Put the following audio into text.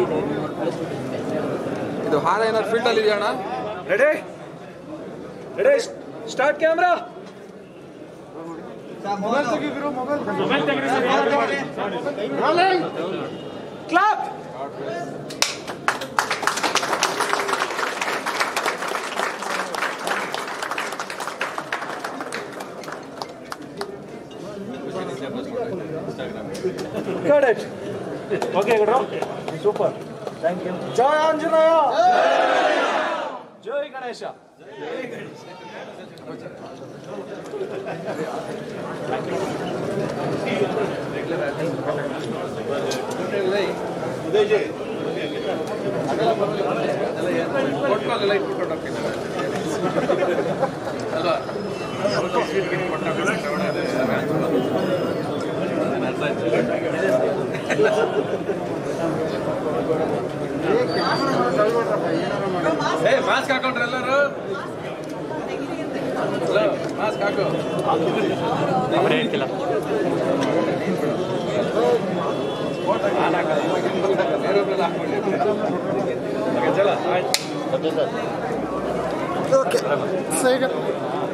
ಇದು ಹಾರ ಏನಾದ್ರು ಫೀಲ್ಡ್ ಅಲ್ಲಿ ಇದೆಯಣ್ಣ ready ready start camera clap Got it. Okay, good. Super. Thank you. Jai Anjanaya. Jai Ganesha. ಕೊಟ್ಟಲ್ಲ ಇಟ್ಬಿಟ್ಟು ಹೋಗ್ತಿದ್ದಾರೆ ಅಲ್ವಾ ಸ್ವೀಟ್ ಗಿಟ್ ಏ ಮಾಸ್ಕ್ ಹಾಕೊಂಡ್ರೆ ಎಲ್ಲರೂ ಹಲೋ ಮಾಸ್ಕ್ ಹಾಕು ಬೇರೊಬ್ರೆಲ್ಲ ಹಾಕೊಳ್ಳಿ ಓಕೆ ಸೈಡ್